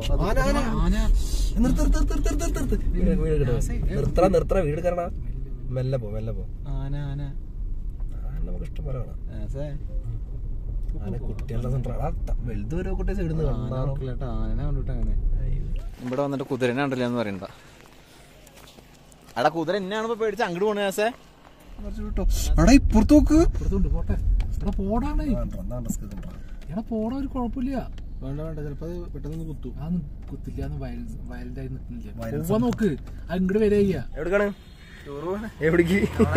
ആന ആന ആന നിർത്ത് നിർത്ത് നിർത്ത് നിർത്ത് നിർത്ത് നിർത്ത് വീട് വീട് കിട്ടും നിർത്തറ നിർത്തറ വീട് കയറണ മെല്ലെ പോ മെല്ലെ പോ ആന ആന ആന നമുക്ക് ഇഷ്ടം പോലെ കാണാം ആസേ. ആന കുട്ടികളുടെ സെന്റർ വലുത് വരെ ഒക്കെ സൈഡിൽ നിന്ന് ആന കാണാം ഉറക്കില്ലാട്ടോ, ആനനെ കണ്ടിട്ട് അങ്ങനെ ഇവിടെ വന്നിട്ട് കുതിരനെ കണ്ടില്ല എന്ന് പറയണ്ട എടാ കുതിര എന്നെയാണ് ഇപ്പൊ പേടിച്ച് അങ്ങോട്ട് പോണേ ആസേ എടാ ഇപ്പുറത്ത് നോക്ക് പുറത്തുണ്ട് പോട്ടെ എടാ പോടാണ് എന്താണ് റിസ്ക് എടാ പോടാ ഒരു കുഴപ്പമില്ല വേണ്ട വേണ്ട ചിലപ്പോ അത് പെട്ടെന്ന് കുത്തു അതൊന്നും കുത്തില്ല വയലൻസ് വയലന്റ് ആയി നിൽക്കുന്നില്ല Violence പോവാൻ നോക്ക് അത് ഇങ്ങോട്ട് വരിക എവിടേക്കാണ് എവിടേക്ക്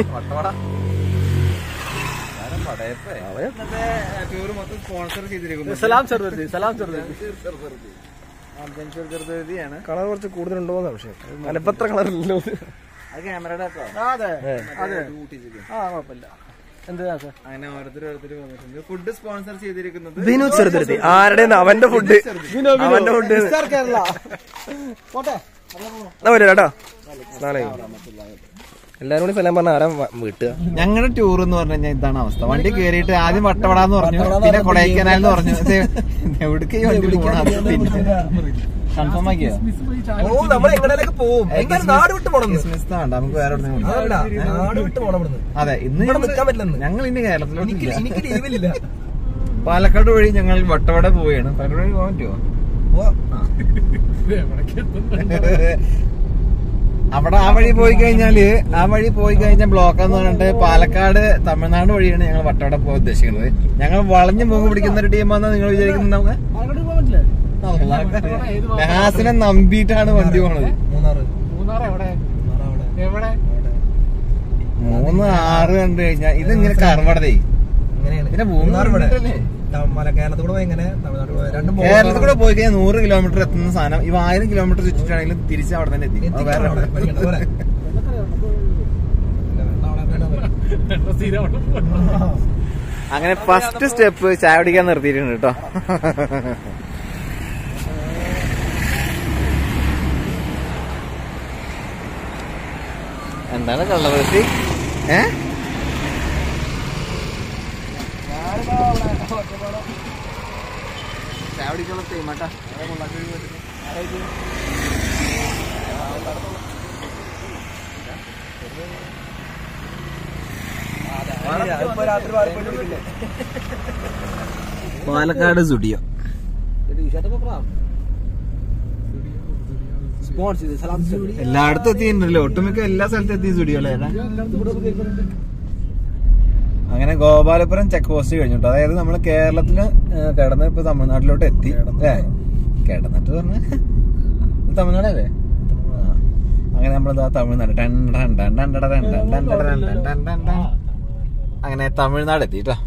ടൂർ മൊത്തം സ്പോൺസർ ചെയ്തിരിക്കുന്നു സലാം ചെറുതി സലാം ചെറുതി ചെറുതാണ് കളർ കുറച്ച് കൂടുതലുണ്ടോ എന്ന് സംശയം മലപ്പത്ര കളർ ഇല്ലല്ലോ അത് ക്യാമറയുടെ അതെ അതെ ആ കുഴപ്പമില്ല എന്താ അങ്ങനെ ഓരോരുത്തർ ഓരോരുത്തർ വന്നിട്ടുണ്ട് ഫുഡ് സ്പോൺസർ ചെയ്തിരിക്കുന്നത് ബിനു ചെറുതിരുത്തി ആരുടെ അവന്റെ ഫുഡ് അവന്റെ ഫുഡ് കേട്ടോ നാളെ എല്ലാരും കൂടി സ്ഥലം പറഞ്ഞ ആരാ വ- വീട്ടുക ഞങ്ങളുടെ ടൂർ എന്ന് പറഞ്ഞു കഴിഞ്ഞാൽ ഇതാണ് അവസ്ഥ വണ്ടി കയറിയിട്ട് ആദ്യം വട്ടവടാന്ന് പറഞ്ഞു പിന്നെ കൊടൈക്കനാൽ എന്ന് പറഞ്ഞു ഇത് എവിടേക്ക് ഈ വണ്ടി പോകണം പിന്നെ കൺഫേം ആക്കിയോ ഓ നമ്മൾ എങ്ങനെയൊക്കെ പോവും എന്തായാലും നാട് വിട്ട് പോണം ഇന്ന്. ബിസിനസ് വേണ്ട നമുക്ക് വേറെ എവിടെയെങ്കിലും പോകാം. അതല്ല നാട് വിട്ട് പോണം ഇവിടുന്ന് അതെ ഇന്ന് ഇവിടെ ഞങ്ങള് നിൽക്കാൻ പറ്റില്ലെന്ന് ഞങ്ങൾ ഇനി എനിക്ക് കേരളത്തിലോട്ട് എനിക്ക് ലീവില്ല പാലക്കാട് വഴി ഞങ്ങൾ വട്ടവട പോവുകയാണ് പാലക്കാട് വഴി പോകാൻ പറ്റുമോ അവിടെ ആ വഴി പോയി കഴിഞ്ഞാല് ആ വഴി പോയി കഴിഞ്ഞാൽ ബ്ലോക്ക് എന്ന് പറഞ്ഞിട്ട് പാലക്കാട് തമിഴ്നാട് വഴിയാണ് ഞങ്ങൾ വട്ടവട പോകാൻ ഉദ്ദേശിക്കുന്നത് ഞങ്ങൾ വളഞ്ഞു മുഖം പിടിക്കുന്ന ഒരു ടീമാണെന്ന് നിങ്ങൾ വിചാരിക്കുന്നത് ലാസിനെ നമ്പിയിട്ടാണ് വണ്ടി പോണത് മൂന്നാറ് മൂന്നാർ എവിടെ മൂന്നാറ് അവിടെ എവിടെ മൂന്ന് ആറ് കണ്ടു കഴിഞ്ഞാൽ ഇതിങ്ങനെ കർമ്മടതേ അങ്ങനെയാണ് പിന്നെ മൂന്നാർ മൂന്നാർ ഇവിടെ ഇവിടെ ത- മല കേരളത്തിൽ കൂടെ എങ്ങനെ തമിഴ്നാട് പോയ രണ്ടും border കേരളത്തിൽ കൂടെ ആണ്. പോയി കഴിഞ്ഞാൽ നൂറ് കിലോമീറ്റർ എത്തുന്ന സാധനം ഇവ ആയിരം കിലോമീറ്റർ ചുറ്റിട്ടാണെങ്കിലും തിരിച്ച് അവിടെ തന്നെ എത്തി അത് എത്തിക്കണം വേറെ അവിടെ. എവിടെ? പഠിക്കണ്ട, പോരെ. സ്ഥിരം അവിടെ പോകണം. അങ്ങനെ ഫസ്റ്റ് സ്റ്റെപ്പ് ചായ കുടിക്കാൻ നിർത്തിയിട്ടുണ്ട് കേട്ടോ എന്താണ് കള്ളവൃത്തി ഏ ചായ കുടിക്കാനുള്ള ടൈമാട്ടാ ഇപ്പൊ രാത്രി വാരി പോയിട്ട് വിളിക്കില്ലേ? പാലക്കാട് സുഡിയോ എല്ലായിടത്തും എത്തിയിട്ടുണ്ടല്ലോ ഒട്ടുമിക്ക എല്ലാ സ്ഥലത്തും എത്തി സുഡിയോ അല്ലേ ഏട്ടാ? അങ്ങനെ ഗോപാലപുരം ചെക്ക് പോസ്റ്റ് കഴിഞ്ഞിട്ടോ അതായത് നമ്മൾ കേരളത്തില് ഏഹ്, കിടന്ന് ഇപ്പൊ തമിഴ്നാട്ടിലോട്ട് എത്തി ഏ കിടന്നിട്ട് പറഞ്ഞ തമിഴ്നാടല്ലേ ആ. അങ്ങനെ നമ്മളിതാ തമിഴ്നാട് ടൺ ടൺ ടൺ ടൺ ടൺ ടൺ ടൺ ടൺ ടൺ ടൺ ടൺ ടൺ ടൺ ടൺ. അങ്ങനെ തമിഴ്നാട് എത്തി കേട്ടോ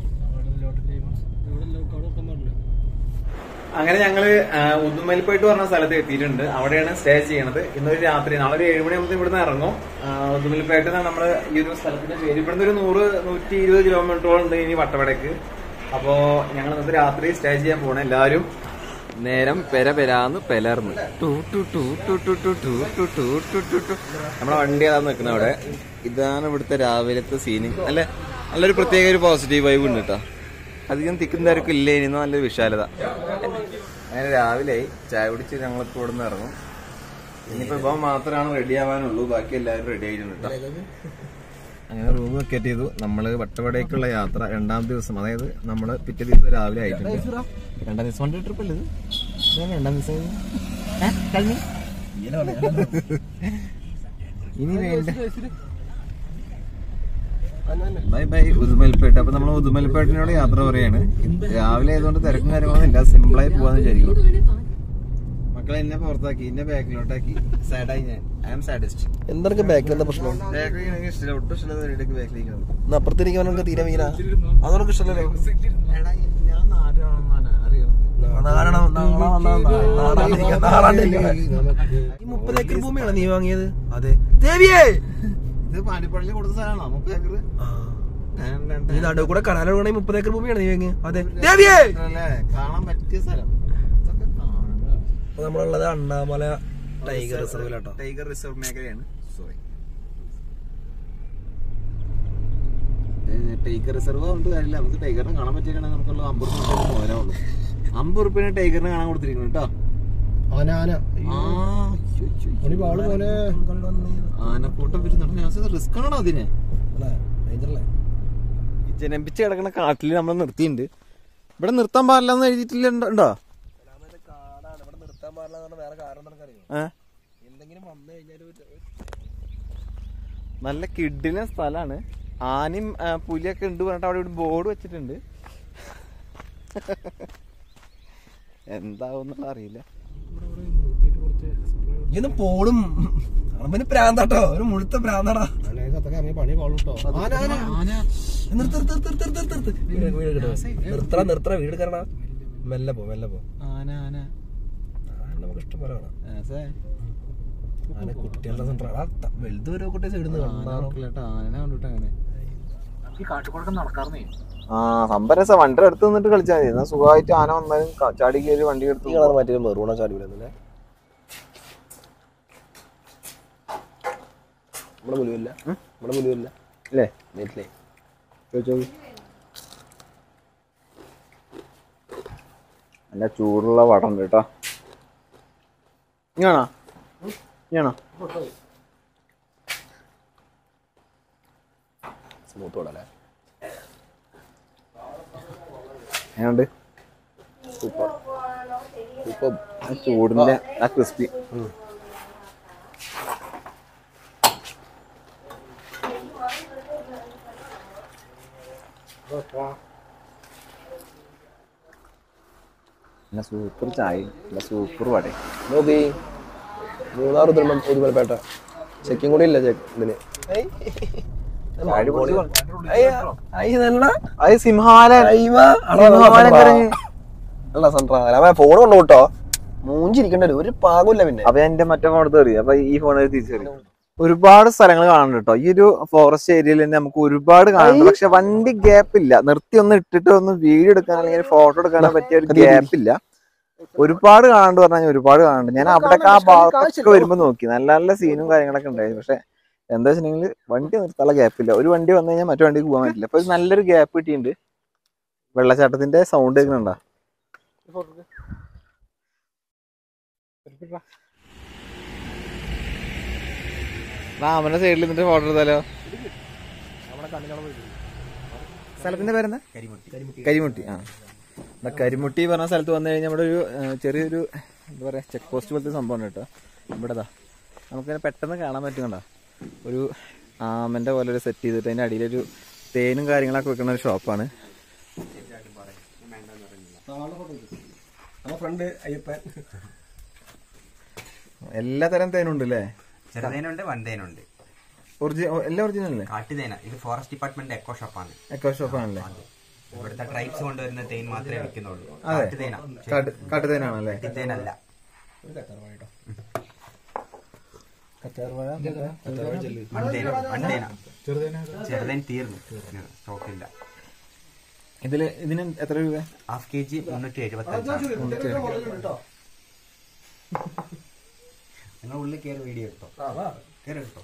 അങ്ങനെ ഞങ്ങള് ആ, ഉദുമൽപേട്ട് പറഞ്ഞ സ്ഥലത്ത് എത്തിയിട്ടുണ്ട് അവിടെയാണ് സ്റ്റേ ചെയ്യണത് ഇന്നൊരു രാത്രി നാളെ ഒരു ഏഴ് മണിയാകുമ്പോൾ ഇവിടുന്ന് ഇറങ്ങും ആ, ഉദുമൽപേട്ട് എന്നാണ് നമ്മള് ഈ ഒരു സ്ഥലത്തിന്റെ പേര് ഇവിടുന്ന് ഒരു നൂറ് നൂറ്റി ഇരുപത് കിലോമീറ്ററോളം ഉണ്ട് ഇനി വട്ടവടക്ക് അപ്പോ ഞങ്ങൾ ഇന്നത്തെ രാത്രി സ്റ്റേ ചെയ്യാൻ പോണേ എല്ലാവരും നേരം പെര പെരാന്ന് പെലർന്ന് ടു ടു ടു ടു ടു ടു ടു ടു ടു ടു ടു ടു. നമ്മളെ വണ്ടി അതാ നിൽക്കുന്നത് അവിടെ ഇതാണ് ഇവിടുത്തെ രാവിലത്തെ സീന് അല്ലെ നല്ലൊരു പ്രത്യേക ഒരു പോസിറ്റീവ് വൈബ് ഉണ്ട് കേട്ടോ അധികം തിക്കും തിരക്കും ഇല്ല ഇനി നല്ലൊരു വിശാലത അങ്ങനെ രാവിലെ ചായ കുടിച്ച് ഞങ്ങളിപ്പോ ഇവിടെ നിന്ന് ഇറങ്ങും ഇനിയിപ്പോ ഇപ്പം മാത്രമാണ് റെഡി ആവാനുള്ളൂ ബാക്കി എല്ലാവരും റെഡി ആയിട്ടുണ്ട് കേട്ടോ അങ്ങനെ റൂം വെക്കേറ്റ് ചെയ്തു നമ്മള് വട്ടവടേക്കുള്ള യാത്ര രണ്ടാം ദിവസം അതായത് നമ്മള് പിറ്റേ ദിവസം രാവിലെ ആയിട്ടുണ്ട് രണ്ടാം ദിവസം വണ്ടി ട്രിപ്പ് അല്ലേ ഇത്? ഇതാണ് രണ്ടാം ദിവസം ഇത്? ഏ? കഴിഞ്ഞു? ഇങ്ങനെ പറയാം. ഇനി വേണ്ട ബൈ ബൈ ഉദുമൽപേട്ട് അപ്പൊ നമ്മൾ ഉദുമൽപേട്ടിനോട് യാത്ര പറയാണ് രാവിലെ ആയതുകൊണ്ട് തിരക്കും കാര്യങ്ങളൊന്നും ഇല്ല സിമ്പിളായി പോവാന്ന് വിചാരിക്കും മക്കളെ എന്നെ പുറത്താക്കി എന്നെ ബാക്കിലോട്ടാക്കി സാഡായി ഞാൻ ഐ ആം സാഡിസ്റ്റ് എന്തൊക്കെ ബാക്കിൽ എന്താ പ്രശ്നം ബാക്കിൽ എനിക്ക് ഇഷ്ടമില്ല ഒട്ടും ഇഷ്ടമില്ലാത്ത പരിപാടിക്ക് ബാക്കിലിരിക്കണം ഇന്ന് അപ്പുറത്തിരിക്കാൻ നമുക്ക് തീരെ വീന അതൊക്കെ ഇഷ്ടമല്ലോ എടാ ഞാൻ നാട്ടിലാണെന്നാണ് അറിയാം ഈ മുപ്പത് ഏക്കർ ഭൂമിയാണ് നീ വാങ്ങിയത് അതെ ദേവിയേ ഇത് പാണ്ടിപ്പള്ളിയിൽ കൊടുത്ത സ്ഥലമാണോ മുപ്പത് ഏക്കർ ഈ നടുവ് കൂടെ കനാലൊഴുകണ മുപ്പത് ഏക്കർ ഭൂമിയാണ് നീ വാങ്ങിയത് അതെ ദേവിയേ അല്ലേ കാണാൻ പറ്റിയ സ്ഥലം ഇതൊക്കെ കാണുക അപ്പൊ നമ്മളുള്ളത് അണ്ണാമല ടൈഗർ റിസർവിലാട്ടോ ടൈഗർ റിസർവ് മേഖലയാണ് സോറി ടൈഗർ റിസർവ് കൊണ്ട് കാര്യമില്ല നമുക്ക് ടൈഗറിനെ കാണാൻ പറ്റിയാണെങ്കിൽ നമുക്കുള്ള അമ്പത് റുപ്യ മുതലാവുള്ളൂ അമ്പത് റുപ്യന് ടൈഗറിനെ കാണാൻ കൊടുത്തിരിക്കുന്നു കേട്ടോ ആന ആന ആ ഓണി പാള് പോലെ ആനക്കൂട്ടം വരുന്നുണ്ട് റിസ്ക് ആണോ അതിന് ഡേഞ്ചറല്ലേ ഈ ജനമ്പിച്ച് കിടക്കുന്ന കാട്ടിൽ നമ്മൾ നിർത്തിയിട്ടുണ്ട് ഇവിടെ നിർത്താൻ പാടില്ല എന്ന് എഴുതിയിട്ടില്ല ഉണ്ടോ കാടാണ് ഇവിടെ നിർത്താൻ പാടില്ല വേറെ കാരണം നിനക്കറിയോ ഏ എന്തെങ്കിലും വന്നു കഴിഞ്ഞാൽ നല്ല കിഡിലെ സ്ഥലാണ് ആനയും ആ, പുലിയൊക്കെ ഉണ്ട് പറഞ്ഞിട്ട് അവിടെ ഒരു ബോർഡ് വെച്ചിട്ടുണ്ട് എന്താവും അറിയില്ല ഇന്ന് പോളും അവന് പ്രാന്താട്ടോ ഒരു മുഴുത്ത പ്രാന്താടാ ഇറങ്ങിയ പണി പാളുട്ടോ നിർത്ത നിർത്തറ നിർത്തറ വീട് കയറണ മെല്ലെ പോ മെല്ലെ പോ ആന ആന ആന നമുക്ക് ഇഷ്ടം പോലെ കാണാം ആസേ. ആന കുട്ടികളുടെ സെന്റർ വലുത് വരെ കുട്ടി സൈഡിൽ നിന്ന് ആന കാണാം ഉറക്കില്ലാട്ടോ, ആനനെ കണ്ടിട്ട് അങ്ങനെ ഈ കാട്ടിക്കൂടെ നടക്കാറുന്നേ ആ സംഭരസ വണ്ടി അടുത്ത് നിന്നിട്ട് കളിച്ചാൽ മതി എന്നാ സുഖമായിട്ട് ആന വന്നാലും ക- ചാടി കയറി വണ്ടി എടുത്ത് ഈ കളർ മാറ്റി മെറൂണ ചാടി വിടുന്നില്ലേ നമ്മുടെ മുലുവില്ല നമ്മുടെ മുലുവില്ല അല്ലേ നെറ്റിലേ ചോദിച്ചോ നല്ല ചൂടുള്ള വടം ഉണ്ട് കേട്ടോ ഇങ്ങാണോ ഇങ്ങാണോ സ്മൂത്ത് ഓടല്ലേ എങ്ങനെയുണ്ട് സൂപ്പർ സൂപ്പർ ആ ചൂടിന്റെ ആ ക്രിസ്പി നല്ല സൂപ്പർ ചായ നല്ല സൂപ്പർ വട നോക്കി മൂന്നാർ ഉദുമൽ ഉദുമൽപേട്ട ചെക്കിങ് കൂടി ഇല്ല ചെക്ക് ഇതിന് അത് സിംഹാലൻ സിംഹാലൻ കറങ്ങി. അല്ല സൺട്രാ ഫോൺ കൊണ്ടു വിട്ടോ മൂഞ്ചിരിക്കണ്ട ഒരു പാകില്ല പിന്നെ അപ്പൊ എന്റെ മറ്റേ ഫോൺ എടുത്ത് എറിയും അപ്പൊ ഈ ഫോൺ തിരിച്ചെറി ഒരുപാട് സ്ഥലങ്ങൾ കാണുന്നുണ്ട് കേട്ടോ ഈ ഒരു ഫോറസ്റ്റ് ഏരിയയിൽ തന്നെ നമുക്ക് ഒരുപാട് കാണുന്നുണ്ട് പക്ഷെ വണ്ടി ഗ്യാപ്പ് ഇല്ല നിർത്തി ഒന്ന് ഇട്ടിട്ട് ഒന്ന് വീഡിയോ എടുക്കാൻ അല്ലെങ്കിൽ ഫോട്ടോ എടുക്കാനോ പറ്റിയ ഒരു ഗ്യാപ്പ് ഇല്ല ഒരുപാട് കാണാണ്ട് പറഞ്ഞാൽ ഒരുപാട് കാണുന്നുണ്ട് ഞാൻ അവിടെയൊക്കെ ആ ഭാഗത്തൊക്കെ വരുമ്പോ നോക്കി നല്ല നല്ല സീനും കാര്യങ്ങളൊക്കെ ഉണ്ടായിരുന്നു പക്ഷെ എന്താ വെച്ചിട്ടുണ്ടെങ്കിൽ വണ്ടി നിർത്താനുള്ള ഗ്യാപ്പ് ഇല്ല ഒരു വണ്ടി വന്നു കഴിഞ്ഞാൽ മറ്റു വണ്ടിക്ക് പോകാൻ പറ്റില്ല അപ്പൊ ഒരു നല്ലൊരു ഗ്യാപ്പ് കിട്ടിയിട്ടുണ്ട് വെള്ളച്ചാട്ടത്തിന്റെ സൗണ്ട് കേൾക്കുന്നുണ്ടോ രാമന്റെ സൈഡിൽ നിന്നിട്ട് ഫോട്ടോ എടുത്താലോ സ്ഥലത്തിന്റെ പേരെന്താ കരിമുട്ടി ആ എന്നാ കരിമുട്ടി പറഞ്ഞ സ്ഥലത്ത് വന്നു കഴിഞ്ഞാൽ നമ്മുടെ ഒരു ആ, ചെറിയൊരു എന്താ പറയാ ചെക്ക് പോസ്റ്റ് പോലത്തെ സംഭവം കേട്ടോ ഇവിടെതാ നമുക്കിങ്ങനെ പെട്ടെന്ന് കാണാൻ പറ്റും കണ്ടോ ഒരു ആമന്റെ പോലെ ഒരു സെറ്റ് ചെയ്തിട്ട് അതിന്റെ അടിയിലൊരു തേനും കാര്യങ്ങളൊക്കെ വെക്കുന്ന ഒരു ഷോപ്പാണ് നമ്മുടെ ഫ്രണ്ട് അയ്യപ്പൻ എല്ലാ തരം തേനും ഉണ്ട് അല്ലേ ചെറുതേനുണ്ട് വൻതേനുണ്ട് ഒറിജിനൽ എല്ലാം ഒറിജിനൽ അല്ലേ കാട്ടുതേന ഇത് ഫോറസ്റ്റ് ഡിപ്പാർട്ട്മെന്റ് എക്കോ ഷോപ്പാണ് എക്കോ ഷോപ്പാണല്ലേ ഇവിടുത്തെ ട്രൈബ്സ് കൊണ്ടുവരുന്ന തേൻ മാത്രമേ വിൽക്കുന്നുള്ളൂ അതെ കാട്ടുതേന കാട്ട് കാട്ടുതേനാണല്ലേ തേനല്ല മൺതേന മൺതേന ചെറുതേൻ തീർന്നു സ്റ്റോക്കില്ല ഇതില് ഇതിന് എത്ര രൂപ ഹാഫ് കെ ജി മുന്നൂറ്റി എഴുപത്തി അഞ്ചാണ് നിങ്ങൾ ഉള്ളിൽ കയറി വീഡിയോ എടുത്തോ കയറി എടുത്തോ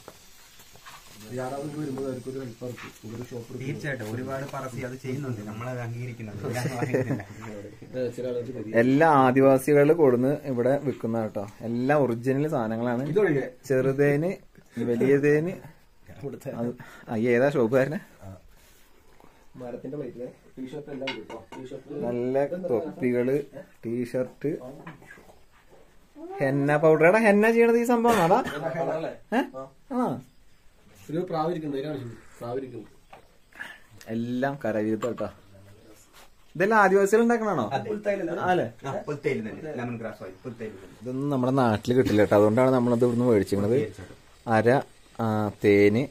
തീർച്ചയായിട്ടും ഒരുപാട് പറസി അത് ചെയ്യുന്നുണ്ട് നമ്മളത് അംഗീകരിക്കുന്നുണ്ട് ഇല്ലാന്ന് പറയുന്നില്ല. എല്ലാ ആദിവാസികൾ കൊടുന്ന് ഇവിടെ വിൽക്കുന്ന കേട്ടോ എല്ലാം ഒറിജിനൽ സാധനങ്ങളാണ് ചെറുതേന് വലിയ തേന് അത് ആ, ഈ ഏതാ ഷോപ്പുകാരന് മരത്തിന്റെ പ്ലേറ്റില് ടീഷർട്ട് എല്ലാം കിട്ടോ ടീഷർട്ട് നല്ല തൊപ്പികള് ടീഷർട്ട് ഹെന്ന പൗഡർ എടാ ഹെന്ന ചെയ്യണത് ഈ സംഭവം അതാ ഏ ആ ഒരു പ്രാവിരിക്കുന്നുണ്ട് അതിനാണ് പ്രാവിരിക്കുന്നത് എല്ലാം കരവീത്ത കേട്ടോ ഇതെല്ലാം ആദിവാസികൾ ഉണ്ടാക്കണാണോ അല്ലേ ആ, പുൽത്തൈല് തന്നെ ലെമൺ ഗ്രാസ് ഓയിൽ പുൽത്തൈല് തന്നെ ഇതൊന്നും നമ്മുടെ നാട്ടിൽ കിട്ടില്ല കേട്ടോ അതുകൊണ്ടാണ് നമ്മളത് ഇവിടുന്ന് മേടിച്ചിരിക്കുന്നത് അര ആ, തേന്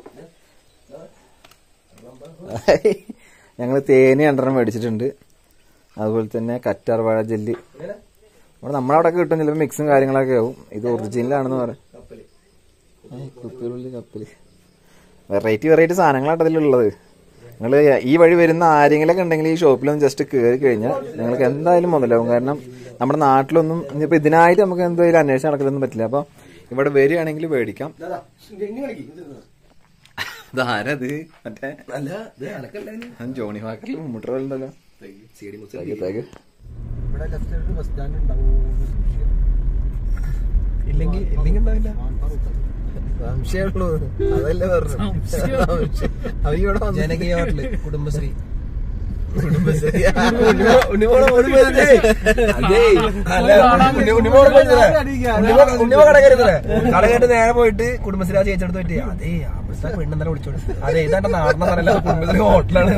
ഞങ്ങൾ തേന് രണ്ടെണ്ണം മേടിച്ചിട്ടുണ്ട് അതുപോലെ തന്നെ കറ്റാർവാഴ ജെല്ലി ഇവിടെ നമ്മളവിടെ കിട്ടും ചിലപ്പോൾ മിക്സും കാര്യങ്ങളൊക്കെ ആവും ഇത് ഒറിജിനലാണെന്ന് പറയാം കുപ്പികളുള്ളിൽ കപ്പല് വെറൈറ്റി വെറൈറ്റി സാധനങ്ങളാണ് അതിലുള്ളത് നിങ്ങൾ ഈ വഴി വരുന്ന ആരെങ്കിലൊക്കെ ഉണ്ടെങ്കിൽ ഈ ഷോപ്പിലൊന്നും ജസ്റ്റ് കയറി കഴിഞ്ഞാൽ നിങ്ങൾക്ക് എന്തായാലും മുതലാവും കാരണം നമ്മുടെ നാട്ടിലൊന്നും ഇനിയിപ്പോൾ ഇതിനായിട്ട് നമുക്ക് എന്തായാലും അന്വേഷണം നടക്കലൊന്നും പറ്റില്ല അപ്പോൾ ഇവിടെ വരികയാണെങ്കിൽ മേടിക്കാം ഇതാരത് മറ്റേ അല്ല ഇത് അനക്കല്ലായിരുന്നു ഞാൻ ജോണി വാക്കറിൽ മുമ്മുട്ടറുണ്ടല്ലോ C D thank you thank you ഇവിടെ ലെഫ്റ്റ് സൈഡിൽ ബസ് സ്റ്റാൻഡ് ഉണ്ടാവും ഉണ്ടാവില്ല സംശയമുള്ളൂ അതല്ലേ പറഞ്ഞു അവ ഇവിടെ ജനകീയ ഹോട്ടല് കുടുംബശ്രീ കുടുംബശ്രീ ഉണ്ണിമോളെ ഓടി പോയതേ ഉണ്ണിമോളെ ഉണ്ണിമോ കട കയറിയതല്ലേ കട കയറി നേരെ പോയിട്ട് കുടുംബശ്രീ ആ ചേച്ചെടുത്ത് പോയിട്ട് അതേ അവിടുത്തെ പെണ്ണെന്നല്ല വിളിച്ചോളൂ അതെ ഇതാണ്ട് നാടന സ്ഥലമല്ല കുടുംബശ്രീ ഹോട്ടലാണ്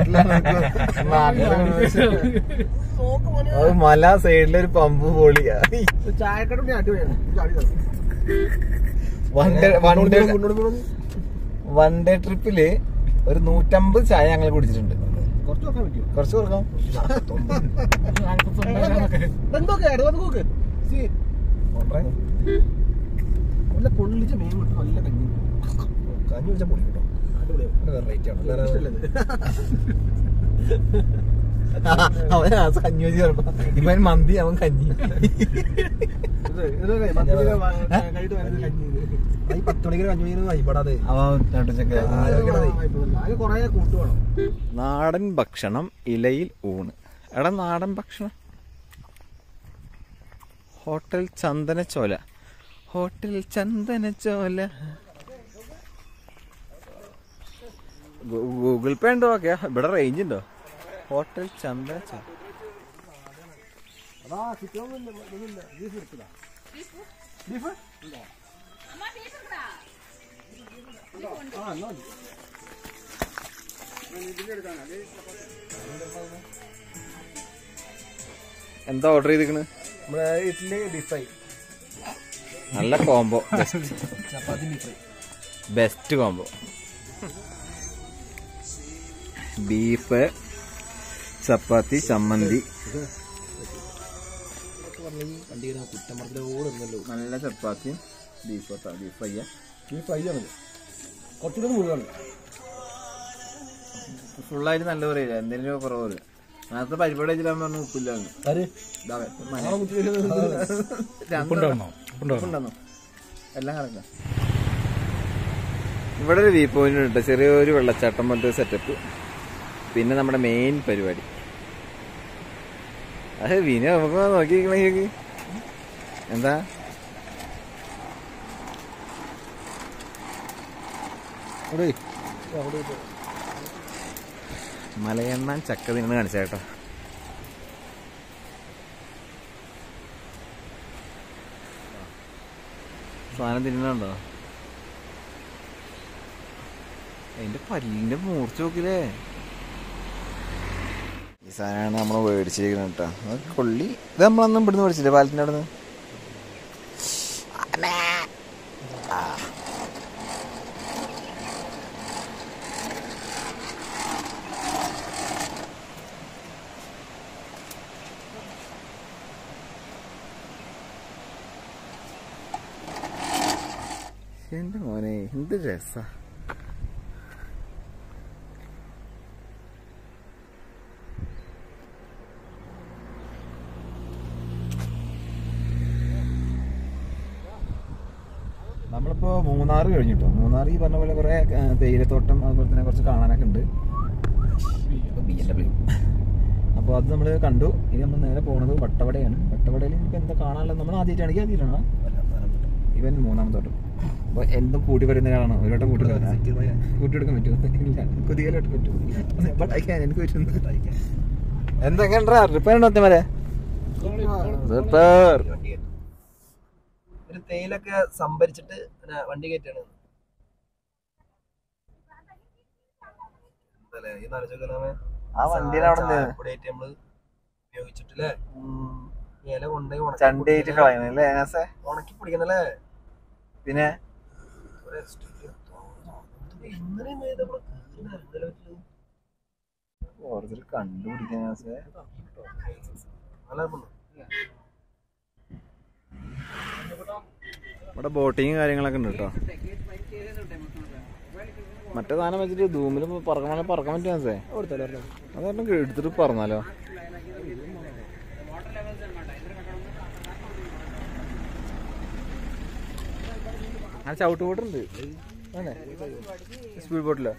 അത് മല സൈഡിലൊരു പമ്പ് പൊളിയാ ചായക്കട അടിപൊളിയാണ് one day one day one day ട്രിപ്പില് ഒരു നൂറ്റമ്പത് ചായ ഞങ്ങൾ കുടിച്ചിട്ടുണ്ട് കുറച്ച് നോക്കാൻ പറ്റുമോ കുറച്ച് കൊടുക്കാം എന്തൊക്കെയാണ് വന്ന് നോക്ക് സീ നല്ല പൊള്ളിച്ച മീൻ കിട്ടും നല്ല കഞ്ഞി കഞ്ഞി കുടിച്ചാൽ പൊളി കേട്ടോ വെറൈറ്റി ആണ് അവൻ ആ കഞ്ഞി വെച്ച് പറഞ്ഞപ്പോ ഇവൻ മന്തി അവൻ കഞ്ഞി ഈ പത്ത് മണിക്ക് കഞ്ഞി മീൻ വൈപടാതെ അവൻ നട്ടുച്ചക്ക് അത് കൊറേ കൂട്ടുവേണം നാടൻ ഭക്ഷണം ഇലയിൽ ഊണ് എടാ നാടൻ ഭക്ഷണം ഹോട്ടൽ ചന്ദനച്ചോല ഹോട്ടൽ ചന്ദനച്ചോല ഗൂ- ഗൂഗിൾ പേ ഉണ്ടോ ഓക്കെ ഇവിടെ റേഞ്ച് ഉണ്ടോ ഹോട്ടൽ ചന്ദനച്ചോല അതാ ചിക്കൻ ഇല്ല ബീഫ് എടുത്തില്ല ബീഫ് ആ എന്നാ മതി എന്താ ഓർഡർ ചെയ്തിക്കണ് നമ്മുടെ ഇഡ്ഡലി ബീഫ് ഫ്രൈ നല്ല combo chapati beef fry best combo beef chapati ചമ്മന്തി വണ്ടി കുറ്റമർദ്ദലോട് ഇന്നല്ലോ നല്ല ചപ്പാത്തിയും beef beef fry beef fry ആണ് കുറച്ചുകൂടെ മുഴുവൻ ഫുള്ളായിട്ട് നല്ല പറയില്ല എന്തെങ്കിലും കുറവ് പറയും നേരത്തെ പരിപാടി വെച്ചിട്ട് പറഞ്ഞു ഉപ്പില്ലാന്ന് ആര് ഇതാവേ, മന. നാളെ കുത്തി രണ്ട് ഉപ്പുണ്ടെന്നോ? എല്ലാം കറക്റ്റാ ഇവിടെ ഒരു വ്യൂ പോയിന്റ് ഉണ്ട് ചെറിയൊരു വെള്ളച്ചാട്ടം പോലത്തെ സെറ്റപ്പ് പിന്നെ നമ്മുടെ മെയിൻ പരിപാടി അത് വിന നമുക്ക് നോക്കി എന്താ അവിടെ അവിടെ മലയെണ്ണാൻ ചക്ക തിന്നു കാണിച്ചേട്ടോ സാധനം തിന്നുന്നുണ്ടോ അതിന്റെ പല്ലിന്റെ മൂർച്ച നോക്കില്ലേ ഈ സാധനമാണ് നമ്മൾ മേടിച്ചിരിക്കുന്നത് കേട്ടോ അത് കൊള്ളി ഇത് നമ്മളൊന്നും ഇവിടുന്ന് മേടിച്ചില്ലേ പാലത്തിന്റെ അവിടെ നിന്ന് എന്റെ മോനെ എന്ത് രസ നമ്മളിപ്പോ മൂന്നാറ് കഴിഞ്ഞിട്ടോ മൂന്നാർ ഈ പറഞ്ഞ പോലെ കുറെ തേയിലത്തോട്ടം അതുപോലെ തന്നെ കുറച്ച് കാണാനൊക്കെ ഉണ്ട് അപ്പോൾ അത് നമ്മൾ കണ്ടു ഇനി നമ്മൾ നേരെ പോണത് വട്ടവടയാണ് വട്ടവടയിൽ ഇപ്പൊ എന്താ കാണാനുള്ളത് നമ്മൾ ആദ്യമായിട്ടാണെങ്കിൽ ആദ്യമായിട്ടാണ് ഇവൻ മൂന്നാമത്തോട്ട് അപ്പൊ എന്തും കൂട്ടി വരുന്ന ഒരാളാണ് ഒരു വട്ടം കൂട്ടി കൂട്ടിയെടുക്കാൻ പറ്റുമോ ഇല്ല കുതികലോട്ട് പറ്റും ബട്ട് ഐ ക്യാൻ എനിക്ക് പറ്റുന്നു എന്തൊക്കെയാ റിപ്പയർ ഉണ്ടോ അത്യമാരെ റിപ്പയർ ഒരു തേയിലൊക്കെ സംഭരിച്ചിട്ട് പിന്നെ വണ്ടി കയറ്റാണ് എന്തല്ലേ ഈ നനച്ചൊക്കെ ആ വണ്ടിയിൽ അവിടെ നിന്ന് ചായപ്പൊടിയായിട്ട് നമ്മള് ഉപയോഗിച്ചിട്ടില്ലേ ഈ ഇല കൊണ്ടുപോയി ഉണക്കി ചണ്ടയിട്ട് പൊടിക്കണം. കളയുന്നല്ലേ ഏനാസേ ഉണക്കി പിടിക്കുന്നല്ലേ പിന്നെ ഒരു extra- ഇന്നലെയും ഇത് നമ്മള് കേറില്ല, ഇന്നലെ വെച്ച് ഓരോരുത്തർ കണ്ടുപിടിക്കാൻ നല്ല എളുപ്പമുണ്ട്. ഇവിടെ ബോട്ടിങ് കാര്യങ്ങളൊക്കെ ഉണ്ട് കേട്ടോ മറ്റേ സാധനം വെച്ചിട്ട് ധൂമിൽ പറക്കാൻ പറക്കാൻ പറ്റുമോ സേ കൊടുത്തല്ലോ ഒരെണ്ണം. അതൊന്നും എടുത്തിട്ട് പറഞ്ഞാലോ ആ ചവിട്ട് ബോട്ടുണ്ട് സ്പീഡ് ബോട്ടിലോ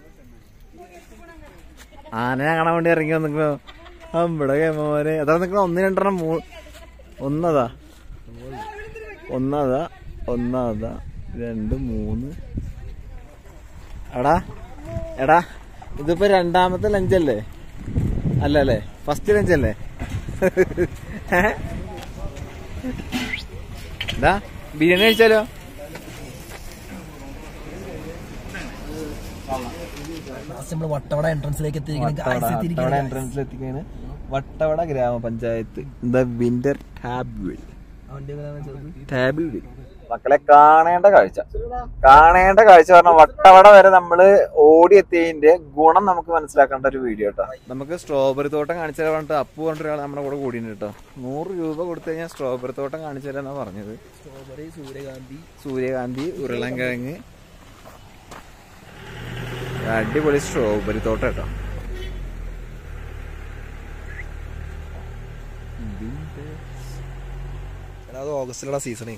ആനനെ കാണാൻ വേണ്ടി ഇറങ്ങി വന്നിക്കണോ നമ്മുടെ കേമോനെ അതാ നിക്കണ ഒന്ന് രണ്ടെണ്ണം മൂ ഒന്നതാ ഒന്നതാ ഒന്നാമതാ രണ്ട് മൂന്ന് എടാ എടാ ഇതിപ്പോ രണ്ടാമത്തെ ലഞ്ചല്ലേ അല്ല അല്ലേ ഫസ്റ്റ് ലഞ്ചല്ലേ എന്താ ബിരിയാണി കഴിച്ചാലോ നമ്മൾ വട്ടവട എൻട്രൻസിലേക്ക് വട്ടവട എൻട്രൻസിൽ എത്തിക്കാണ് വട്ടവട ഗ്രാമപഞ്ചായത്ത് ദ വിന്റർ ടാബിൾ ടാബിൾ മക്കളെ കാണേണ്ട കാഴ്ച കാണേണ്ട കാഴ്ച പറഞ്ഞ വട്ടവട വരെ നമ്മള് ഓടിയെത്തിയതിന്റെ ഗുണം നമുക്ക് മനസ്സിലാക്കേണ്ട ഒരു വീഡിയോ കേട്ടോ നമുക്ക് സ്ട്രോബെറി തോട്ടം കാണിച്ചു തരാൻ പറഞ്ഞിട്ട് അപ്പു പറഞ്ഞിട്ട് ഒരാൾ നമ്മുടെ കൂടെ കൂടിയുണ്ട് കേട്ടോ നൂറ് രൂപ കൊടുത്തു കഴിഞ്ഞാൽ സ്ട്രോബെറി തോട്ടം കാണിച്ചു തരാന്നാ പറഞ്ഞത് സ്ട്രോബെറി സൂര്യകാന്തി സൂര്യകാന്തി ഉരുളൻകിഴങ്ങ് അടിപൊളി സ്ട്രോബെറി തോട്ടം കേട്ടോ അത് ഓഗസ്റ്റിലുള്ള സീസണേ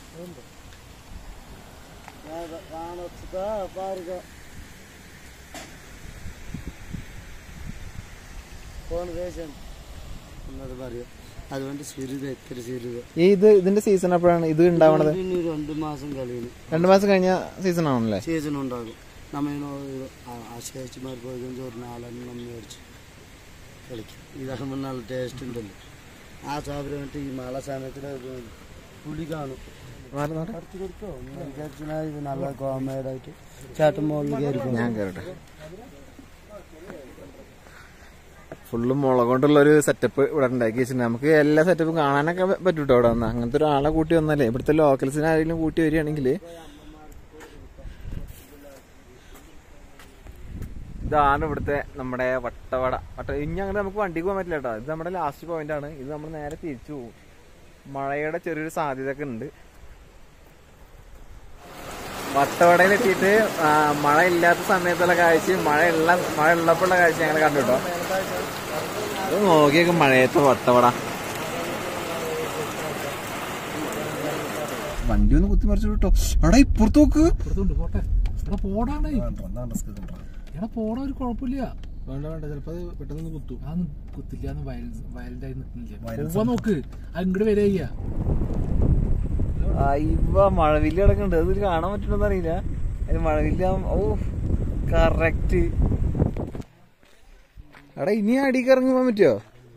അതുകൊണ്ട് സിരുക എത്ര സിരുക ഈ ഇത് ഇതിന്റെ സീസൺ എപ്പോഴാണ് ഇത് ഉണ്ടാവണത് ഇനി രണ്ട് മാസം കളിയുന്നു രണ്ടു മാസം കഴിഞ്ഞ സീസൺ ആണല്ലേ സീസൺ ഉണ്ടാകും നമ്മ ആ ചേച്ചിമാർ പോയി ചോറ് നാലെണ്ണം മേടിച്ച് കളിക്കും ഇതാകുമ്പോൾ നല്ല ടേസ്റ്റ് ഉണ്ടല്ലോ ആ സാബരം എന്നിട്ട് ഈ മഴ സമയത്ത് പുളി കാണും അടുത്ത് കൊടുക്കോ ഞാൻ വിചാരിച്ചാ ഇത് നല്ല കോമേഡായിട്ട് ചേട്ടൻ മുകളിൽ കയറി പോകും. ഞാൻ കേറട്ടെ ഫുള്ളും മുളക് കൊണ്ടുള്ള ഒരു സെറ്റപ്പ് ഇവിടെ ഉണ്ടാക്കി വെച്ചിട്ടുണ്ട് നമുക്ക് എല്ലാ സെറ്റപ്പും കാണാനൊക്കെ പറ്റും കേട്ടോ ഇവിടെ വന്ന് അങ്ങനത്തെ ഒരാളെ കൂട്ടി വന്നാലേ ഇവിടുത്തെ ലോക്കൽസിനെ ആരെങ്കിലും കൂട്ടി വരികയാണെങ്കിൽ ഇതാണ് ഇവിടുത്തെ നമ്മുടെ വട്ടവട വട്ട ഇനി അങ്ങനെ നമുക്ക് വണ്ടിക്ക് പോകാൻ പറ്റില്ല കേട്ടോ ഇത് നമ്മുടെ ലാസ്റ്റ് പോയിന്റ് ആണ് ഇത് നമ്മൾ നേരെ തിരിച്ചു പോകും മഴയുടെ ചെറിയൊരു സാധ്യത ഒക്കെ ഉണ്ട് വട്ടവടയിൽ എത്തിയിട്ട് ആ, മഴ ഇല്ലാത്ത സമയത്തുള്ള കാഴ്ചയും മഴ ഉള്ള മഴ ഉള്ളപ്പോഴുള്ള കാഴ്ച ഞങ്ങൾ കണ്ടു കേട്ടോ ഇത് നോക്കിയൊക്കെ മഴയത്തെ വട്ടവട വണ്ടി ഒന്ന് കുത്തിമറിച്ചു കേട്ടോ എടാ ഇപ്പുറത്ത് നോക്ക് പുറത്തുണ്ട് പോട്ടെ എടാ പോടാണ് എടാ പോടാ ഒരു കുഴപ്പമില്ല വേണ്ട വേണ്ട ചിലപ്പോ അത് പെട്ടെന്ന് കുത്തും ആ കുത്തില്ല വയലന്റ് ആയി നിൽക്കുന്നില്ല പോവാ നോക്ക് അത് ഇങ്ങോട്ട് വരിക ഇവ മഴവില്ല് കിടക്കുന്നുണ്ട് അത് കാണാൻ പറ്റുമെന്ന് അറിയില്ല അത് മഴവില്ല ഓ കറക്റ്റ് എടാ ഇനി അടിക്ക് ഇറങ്ങി പോകാൻ പറ്റുമോ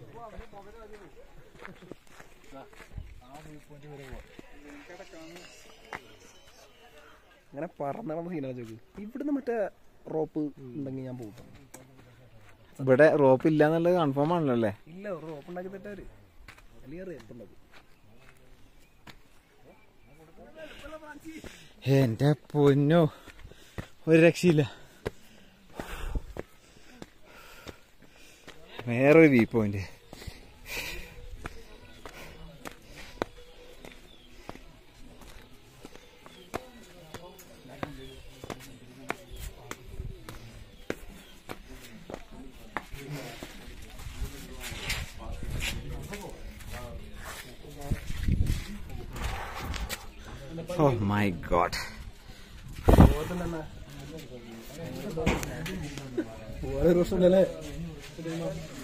അങ്ങനെ പറന്ന് നടന്ന സീനാ ചോക്ക് ഇവിടുന്ന് മറ്റേ റോപ്പ് ഉണ്ടെങ്കിൽ ഞാൻ പോകും ഇവിടെ റോപ്പ് ഇല്ല എന്നുള്ളത് കൺഫേം ആണല്ലോ അല്ലേ ഇല്ല ഒരു റോപ്പ് ഉണ്ടാക്കി തെറ്റാര് അല്ലെങ്കിൽ റേപ്പ് ഉണ്ടാക്കും എന്റെ പൊന്നോ ഒരു രക്ഷയില്ല വേറൊരു view point Oh my god. ഓരോ പ്രശ്നമല്ലേ